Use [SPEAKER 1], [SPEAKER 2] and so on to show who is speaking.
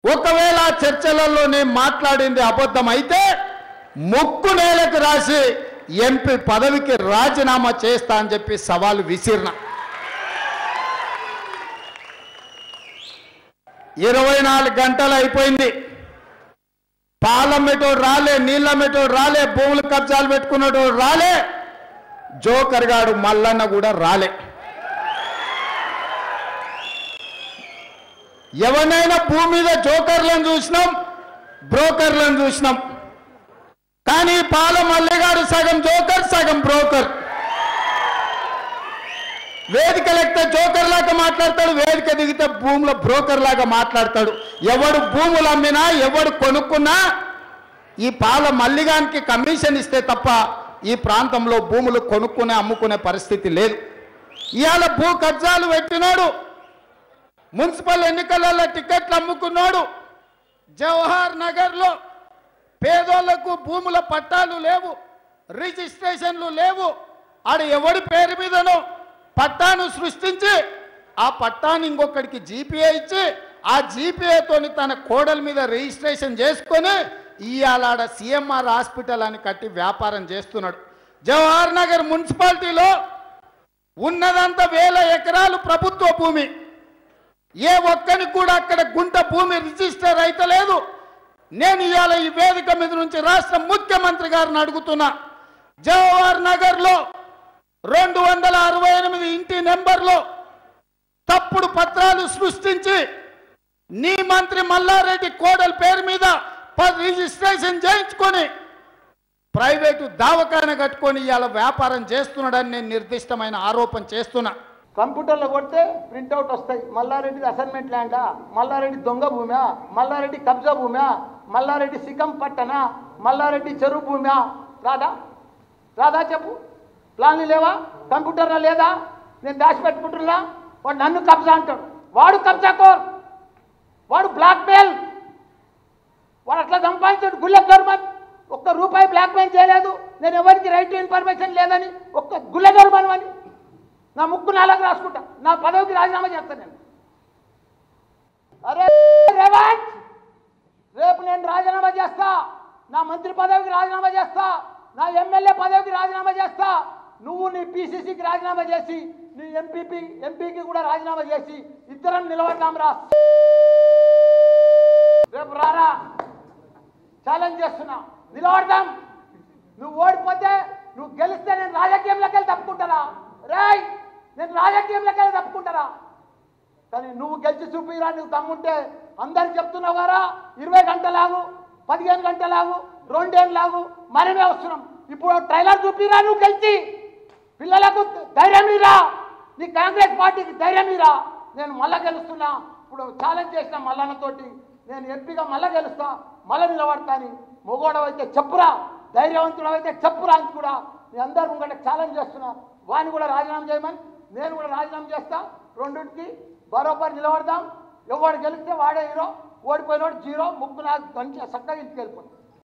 [SPEAKER 1] ఒకవేళ ఆ చర్చలలో నేను మాట్లాడింది అబద్ధం అయితే ముక్కు నేలకు రాసి ఎంపీ పదవికి రాజీనామా చేస్తా అని చెప్పి సవాలు విసిరిన ఇరవై నాలుగు గంటలు అయిపోయింది పాలమ్మేటోడు రాలే నీళ్ళమ్మేటోడు రాలే భూములు కబ్జాలు పెట్టుకున్నటోడు రాలే జోకర్ గాడు మల్లన్న కూడా రాలే ఎవరినైనా భూమి మీద జోకర్లను చూసినాం బ్రోకర్లను చూసినాం కానీ పాల మల్లెగాడు సగం జోకర్ సగం బ్రోకర్ వేదిక లెక్కితే జోకర్ లాగా మాట్లాడతాడు వేదిక దిగితే భూముల బ్రోకర్ లాగా మాట్లాడతాడు ఎవడు భూములు అమ్మినా ఎవడు కొనుక్కున్నా ఈ పాల మల్లిగానికి కమిషన్ ఇస్తే తప్ప ఈ ప్రాంతంలో భూములు కొనుక్కునే అమ్ముకునే పరిస్థితి లేదు ఇవాళ భూ కబ్జాలు పెట్టినాడు మున్సిపల్ ఎన్నికలలో టికెట్లు అమ్ముకున్నాడు జవహర్ నగర్లో పేదోళ్లకు భూముల పట్టాలు లేవు రిజిస్ట్రేషన్లు లేవు ఆడ ఎవడి పేరు మీదనో పట్టాను సృష్టించి ఆ పట్టాన్ని ఇంకొకడికి జీపీఏ ఇచ్చి ఆ జీపీఏతోని తన కోడల మీద రిజిస్ట్రేషన్ చేసుకొని ఇవాళ ఆడ సిఎంఆర్ హాస్పిటల్ అని కట్టి వ్యాపారం చేస్తున్నాడు జవహర్ నగర్ మున్సిపాలిటీలో ఉన్నదంతా వేల ఎకరాలు ప్రభుత్వ భూమి ఏ ఒక్కరికి కూడా అక్కడ గుంట భూమి రిజిస్టర్ అయితే లేదు నేను ఇవాళ ఈ వేదిక మీద నుంచి రాష్ట్ర ముఖ్యమంత్రి గారిని అడుగుతున్నా జవహర్ నగర్లో రెండు వందల అరవై ఎనిమిది ఇంటి నెంబర్లో తప్పుడు పత్రాలు సృష్టించి నీ మంత్రి మల్లారెడ్డి కోడల పేరు మీద ప- రిజిస్ట్రేషన్ చేయించుకొని ప్రైవేటు దావకాన కట్టుకొని ఇవాళ వ్యాపారం చేస్తున్నాడని నేను నిర్దిష్టమైన ఆరోపణ చేస్తున్నా
[SPEAKER 2] కంప్యూటర్లో కొడితే ప్రింట్అవుట్ వస్తాయి మల్లారెడ్డి అసైన్మెంట్ ల్యాండా మల్లారెడ్డి దొంగ భూమా మల్లారెడ్డి కబ్జా భూమా మల్లారెడ్డి సికం పట్టనా మల్లారెడ్డి చెరువు భూమా రాదా రాదా చెప్పు ప్లాన్లు లేవా కంప్యూటర్లో లేదా నేను దాచిపెట్టుకుంటున్నా వాడు నన్ను కబ్జా అంటాడు వాడు కబ్జా కోర్ వాడు బ్లాక్ మెయిల్ వాడు అట్లా సంపాదించాడు గుళ్ళ గవర్నమెంట్ ఒక్క రూపాయి బ్లాక్ మెయిల్ చేయలేదు నేను ఎవరికి రైట్ టు ఇన్ఫర్మేషన్ లేదని ఒక్క గుళ్ళ గవర్నమెంట్ అని నా ముక్కు నాలుగు రాసుకుంటా నా పదవికి రాజీనామా చేస్తాను నేను అరే రేవంత్ రేపు నేను రాజీనామా చేస్తా నా మంత్రి పదవికి రాజీనామా చేస్తా నా ఎమ్మెల్యే పదవికి రాజీనామా చేస్తా నువ్వు నీ పీసీసీకి రాజీనామా చేసి నీ ఎంపీపీ ఎంపీకి కూడా రాజీనామా చేసి ఇద్దరం నిలబడదాం రా రేపు రారా ఛాలెంజ్ చేస్తున్నా నిలబడదాం నువ్వు ఓడిపోతే నువ్వు గెలిస్తే నేను రాజకీయంలోకి వెళ్ళి తప్పుకుంటారా రేయ్ నేను రాజకీయంలోకి వెళ్ళి తప్పుకుంటారా కానీ నువ్వు గెలిచి చూపిరా నువ్వు తమ్ముంటే అందరికి చెప్తున్నావు కదా ఇరవై గంటలాగు పదిహేను గంటలాగు రెండేళ్ళలాగు మనమే వస్తున్నాం ఇప్పుడు ట్రైలర్ చూపిరా నువ్వు గెలిచి పిల్లలకు ధైర్యం ఇరా నీ కాంగ్రెస్ పార్టీకి ధైర్యం ఇరా నేను మళ్ళా గెలుస్తున్నా ఇప్పుడు ఛాలెంజ్ చేసిన మల్లన్నతోటి నేను ఎంపీగా మళ్ళా గెలుస్తా మళ్ళా నిలబడతాని మొగోడవైతే చెప్పురా ధైర్యవంతుడవైతే చెప్పురా అని కూడా మీ అందరు ముంగట ఛాలెంజ్ చేస్తున్నా వాడిని కూడా రాజీనామా చేయమని నేను కూడా రాజీనామా చేస్తా రెండింటికి బరోబర్ నిలబడదాం ఎవడు గెలిస్తే వాడే హీరో ఓడిపోయినోడు జీరో ముగ్గురు నాకు మంచిగా చక్కగా ఇంటికి వెళ్ళిపోతాం